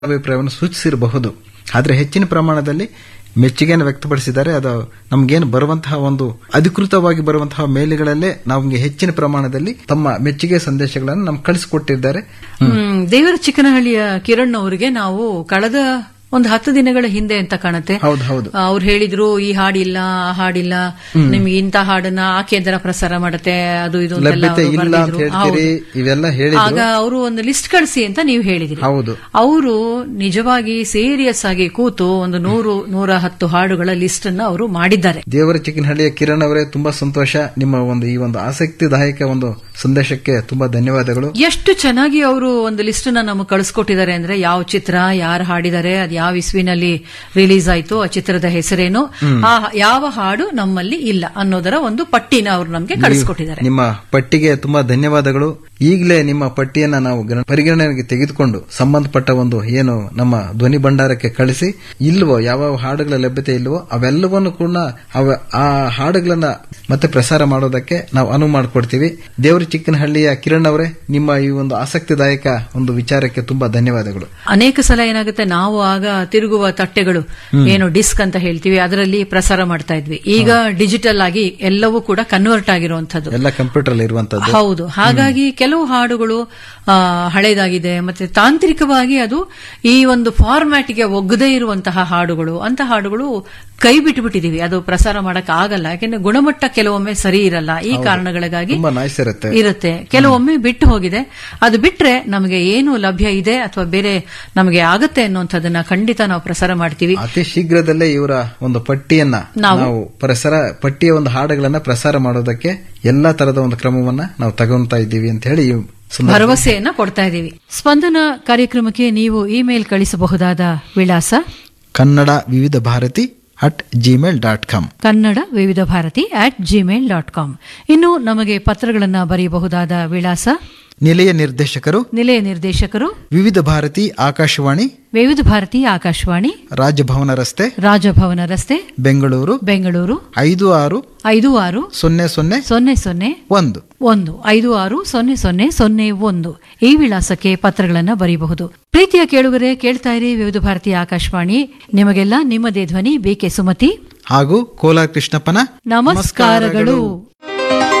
ಅಭಿಪ್ರಾಯವನ್ನು ಸೂಚಿಸಿರಬಹುದು ಆದರೆ ಹೆಚ್ಚಿನ ಪ್ರಮಾಣದಲ್ಲಿ ಮೆಚ್ಚುಗೆಯನ್ನು ವ್ಯಕ್ತಪಡಿಸಿದ್ದಾರೆ ಅದು ನಮ್ಗೇನು ಬರುವಂತಹ ಒಂದು ಅಧಿಕೃತವಾಗಿ ಬರುವಂತಹ ಮೇಲ್ಗಳಲ್ಲೇ ನಮಗೆ ಹೆಚ್ಚಿನ ಪ್ರಮಾಣದಲ್ಲಿ ತಮ್ಮ ಮೆಚ್ಚುಗೆ ಸಂದೇಶಗಳನ್ನು ನಮ್ಗೆ ಕಳಿಸಿಕೊಟ್ಟಿದ್ದಾರೆ ಹ್ಮ್ ದೇವರ ಚಿಕ್ಕನಹಳ್ಳಿಯ ಕಿರಣ್ ಅವರಿಗೆ ನಾವು ಕಳೆದ ಒಂದು ಹತ್ತು ದಿನಗಳ ಹಿಂದೆ ಅಂತ ಕಾಣುತ್ತೆ ಹೌದು ಹೌದು ಅವ್ರು ಹೇಳಿದ್ರು ಈ ಹಾಡಿಲ್ಲ ಆ ಹಾಡಿಲ್ಲ ನಿಮ್ಗೆ ಇಂಥ ಹಾಡನ್ನ ಆ ಕೇಂದ್ರ ಪ್ರಸಾರ ಮಾಡುತ್ತೆ ಅದು ಇದು ಅಂತೆಲ್ಲ ಲಭ್ಯತೆ ಅವ್ರು ಇಲ್ಲ ಅಂತ ಬರ್ದಿದ್ರು. ಹೇಳ್ತೀರಿ ಹೌದು. ಇವೆಲ್ಲ ಹೇಳಿದ್ರು ಆಗ ಅವರು ಒಂದು ಲಿಸ್ಟ್ ಕಳಿಸಿ ಅಂತ ನೀವು ಹೇಳಿದ್ರಿ ಹೌದು ಅವರು ನಿಜವಾಗಿ ಸೀರಿಯಸ್ ಆಗಿ ಕೂತು ಒಂದು ನೂರು ನೂರ ಹತ್ತು ಹಾಡುಗಳ ಲಿಸ್ಟ್ ಅನ್ನ ಅವರು ಮಾಡಿದ್ದಾರೆ ದೇವರ ಚಿಕ್ಕನಹಳ್ಳಿಯ ಕಿರಣ್ ಅವರೇ ತುಂಬಾ ಸಂತೋಷ ನಿಮ್ಮ ಒಂದು ಈ ಒಂದು ಆಸಕ್ತಿದಾಯಕ ಒಂದು ಸಂದೇಶಕ್ಕೆ ತುಂಬಾ ಧನ್ಯವಾದಗಳು ಎಷ್ಟು ಚೆನ್ನಾಗಿ ಅವರು ಒಂದು ಲಿಸ್ಟ್ ನ ನಮಗೆ ಕಳಿಸ್ಕೊಟ್ಟಿದ್ದಾರೆ ಅಂದ್ರೆ ಯಾವ ಚಿತ್ರ ಯಾರು ಹಾಡಿದ್ದಾರೆ ಅದು ಯಾವ ಇಸ್ವಿನಲ್ಲಿ ರಿಲೀಸ್ ಆಯ್ತು ಆ ಚಿತ್ರದ ಹೆಸರೇನು ಆ ಯಾವ ಹಾಡು ನಮ್ಮಲ್ಲಿ ಇಲ್ಲ ಅನ್ನೋದರ ಒಂದು ಪಟ್ಟಿನ ಅವರು ನಮಗೆ ಕಳಿಸ್ಕೊಟ್ಟಿದ್ದಾರೆ ನಿಮ್ಮ ಪಟ್ಟಿಗೆ ತುಂಬಾ ಧನ್ಯವಾದಗಳು ಈಗಲೇ ನಿಮ್ಮ ಪಟ್ಟಿಯನ್ನ ನಾವು ಗಣ- ಪರಿಗಣನೆಗೆ ತೆಗೆದುಕೊಂಡು ಸಂಬಂಧಪಟ್ಟ ಒಂದು ಏನು ನಮ್ಮ ಧ್ವನಿ ಭಂಡಾರಕ್ಕೆ ಕಳಿಸಿ ಇಲ್ವೋ ಯಾವ ಹಾಡುಗಳ ಲಭ್ಯತೆ ಇಲ್ವೋ ಅವೆಲ್ಲವನ್ನು ಕೂಡ ಅವ ಆ ಹಾಡುಗಳನ್ನ ಮತ್ತೆ ಪ್ರಸಾರ ಮಾಡೋದಕ್ಕೆ ನಾವು ಅನುವು ಮಾಡಿಕೊಡ್ತೀವಿ ದೇವರ ಚಿಕ್ಕನಹಳ್ಳಿಯ ಕಿರಣ್ ಅವರೇ ನಿಮ್ಮ ಈ ಒಂದು ಆಸಕ್ತಿದಾಯಕ ಒಂದು ವಿಚಾರಕ್ಕೆ ತುಂಬಾ ಧನ್ಯವಾದಗಳು ಅನೇಕ ಸಲ ಏನಾಗುತ್ತೆ ನಾವು ಆಗ ತಿರುಗುವ ತಟ್ಟೆಗಳು ಏನು ಡಿಸ್ಕ್ ಅಂತ ಹೇಳ್ತೀವಿ ಅದರಲ್ಲಿ ಪ್ರಸಾರ ಮಾಡ್ತಾ ಇದ್ವಿ ಈಗ ಡಿಜಿಟಲ್ ಆಗಿ ಎಲ್ಲವೂ ಕೂಡ ಕನ್ವರ್ಟ್ ಆಗಿರುವಂತದ್ದು ಎಲ್ಲ ಕಂಪ್ಯೂಟರ್ ಅಲ್ಲಿ ಇರುವಂತದ್ದು ಹೌದು ಹಾಗಾಗಿ ಕೆಲವು ಹಾಡುಗಳು ಆ, ಹಳೇದಾಗಿದೆ ಮತ್ತೆ ತಾಂತ್ರಿಕವಾಗಿ ಅದು ಈ ಒಂದು ಫಾರ್ಮ್ಯಾಟ್ಗೆ ಒಗ್ಗದೇ ಇರುವಂತಹ ಹಾಡುಗಳು ಅಂತ ಹಾಡುಗಳು ಕೈ ಬಿಟ್ಟುಬಿಟ್ಟಿದೀವಿ ಅದು ಪ್ರಸಾರ ಮಾಡಕ್ ಆಗಲ್ಲ ಯಾಕೆಂದ್ರೆ ಗುಣಮಟ್ಟ ಕೆಲವೊಮ್ಮೆ ಸರಿ ಇರಲ್ಲ ಈ ಕಾರಣಗಳಿಗಾಗಿ ತುಂಬಾ ನಾಯ್ಸ್ ಇರುತ್ತೆ ಇರುತ್ತೆ ಕೆಲವೊಮ್ಮೆ ಬಿಟ್ಟು ಹೋಗಿದೆ ಅದು ಬಿಟ್ರೆ ನಮಗೆ ಏನು ಲಭ್ಯ ಇದೆ ಅಥವಾ ಬೇರೆ ನಮಗೆ ಆಗತ್ತೆ ಅನ್ನುವಂಥದ್ದನ್ನ ಖಂಡಿತ ನಾವು ಪ್ರಸಾರ ಮಾಡ್ತೀವಿ ಅತಿ ಶೀಘ್ರದಲ್ಲೇ ಇವರ ಒಂದು ಪಟ್ಟಿಯನ್ನ ನಾವು- ನಾವು ಪ್ರಸಾರ ಪಟ್ಟಿಯ ಒಂದು ಹಾಡುಗಳನ್ನ ಪ್ರಸಾರ ಮಾಡೋದಕ್ಕೆ ಎಲ್ಲಾ ತರದ ಒಂದು ಕ್ರಮವನ್ನ ನಾವು ತಗೊಂತಾ ಇದ್ದೀವಿ ಅಂತ ಹೇಳಿ ಈ ಸಂದರ್ಭ- ಭರವಸೆಯನ್ನ ಕೊಡ್ತಾ ಇದ್ದೀವಿ ಸ್ಪಂದನ ಕಾರ್ಯಕ್ರಮಕ್ಕೆ ನೀವು ಇಮೇಲ್ ಕಳಿಸಬಹುದಾದ ವಿಳಾಸ Kannada Vividh Bharati at Gmail dot com Kannada Vividh Bharati at Gmail dot com ಇನ್ನು ನಮಗೆ ಪತ್ರಗಳನ್ನು ಬರೆಯಬಹುದಾದ ವಿಳಾಸ ನಿಲಯ ನಿರ್ದೇಶಕರು ನಿಲಯ ನಿರ್ದೇಶಕರು ವಿವಿಧ ಭಾರತಿ ಆಕಾಶವಾಣಿ ವಿವಿಧ ಭಾರತಿ ಆಕಾಶವಾಣಿ ರಾಜಭವನ ರಸ್ತೆ ರಾಜಭವನ ರಸ್ತೆ ಬೆಂಗಳೂರು ಬೆಂಗಳೂರು ಐದು ಆರು ಐದು ಆರು ಸೊನ್ನೆ ಸೊನ್ನೆ ಸೊನ್ನೆ ಸೊನ್ನೆ ಒಂದು ಒಂದು ಐದು ಆರು ಸೊನ್ನೆ ಸೊನ್ನೆ ಸೊನ್ನೆ ಒಂದು ಈ ವಿಳಾಸಕ್ಕೆ ಪತ್ರಗಳನ್ನು ಬರೆಯಬಹುದು ಪ್ರೀತಿಯ ಕೇಳುಗರೆ ಕೇಳ್ತಾ ಇರಿ ವಿವಿಧ ಭಾರತಿ ಆಕಾಶವಾಣಿ ನಿಮಗೆಲ್ಲ ನಿಮ್ಮದೇ ಧ್ವನಿ ಬಿಕೆ ಸುಮತಿ ಹಾಗೂ ಕೋಲಾರ ಕೃಷ್ಣಪ್ಪನ ನಮಸ್ಕಾರಗಳು